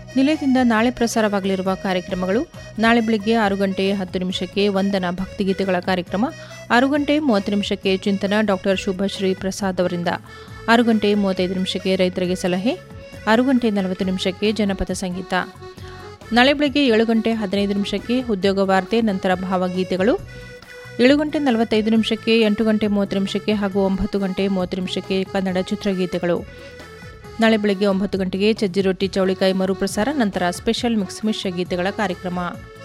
ನಿಲಯದಿಂದ ನಾಳೆ ಪ್ರಸಾರವಾಗಲಿರುವ ಕಾರ್ಯಕ್ರಮಗಳು ನಾಳೆ ಬೆಳಗ್ಗೆ ಆರು ಗಂಟೆ ಹತ್ತು ನಿಮಿಷಕ್ಕೆ ವಂದನಾ ಭಕ್ತಿಗೀತೆಗಳ ಕಾರ್ಯಕ್ರಮ ಆರು ಗಂಟೆ ಮೂವತ್ತು ನಿಮಿಷಕ್ಕೆ ಚಿಂತನ ಡಾಕ್ಟರ್ ಶುಭಶ್ರೀ ಪ್ರಸಾದ್ ಅವರಿಂದ ಆರು ಗಂಟೆ ಮೂವತ್ತೈದು ನಿಮಿಷಕ್ಕೆ ರೈತರಿಗೆ ಸಲಹೆ ಆರು ಗಂಟೆ ನಲವತ್ತು ನಿಮಿಷಕ್ಕೆ ಜನಪದ ಸಂಗೀತ ನಾಳೆ ಬೆಳಗ್ಗೆ ಏಳು ಗಂಟೆ ಹದಿನೈದು ನಿಮಿಷಕ್ಕೆ ಉದ್ಯೋಗ ವಾರ್ತೆ ನಂತರ ಭಾವಗೀತೆಗಳು ಏಳು ಗಂಟೆ ನಲವತ್ತೈದು ನಿಮಿಷಕ್ಕೆ ಎಂಟು ಗಂಟೆ ಮೂವತ್ತು ನಿಮಿಷಕ್ಕೆ ಹಾಗೂ ಒಂಬತ್ತು ಗಂಟೆ ಮೂವತ್ತು ನಿಮಿಷಕ್ಕೆ ಕನ್ನಡ ಚಿತ್ರಗೀತೆಗಳು ನಾಳೆ ಬೆಳಗ್ಗೆ ಒಂಬತ್ತು ಗಂಟೆಗೆ ಚಜ್ಜಿ ರೊಟ್ಟಿ ಚೌಳಿಕಾಯಿ ಮರುಪ್ರಸಾರ ನಂತರ ಸ್ಪೆಷಲ್ ಮಿಕ್ಸ್ ಮಿಶ್ರ ಗೀತೆಗಳ ಕಾರ್ಯಕ್ರಮ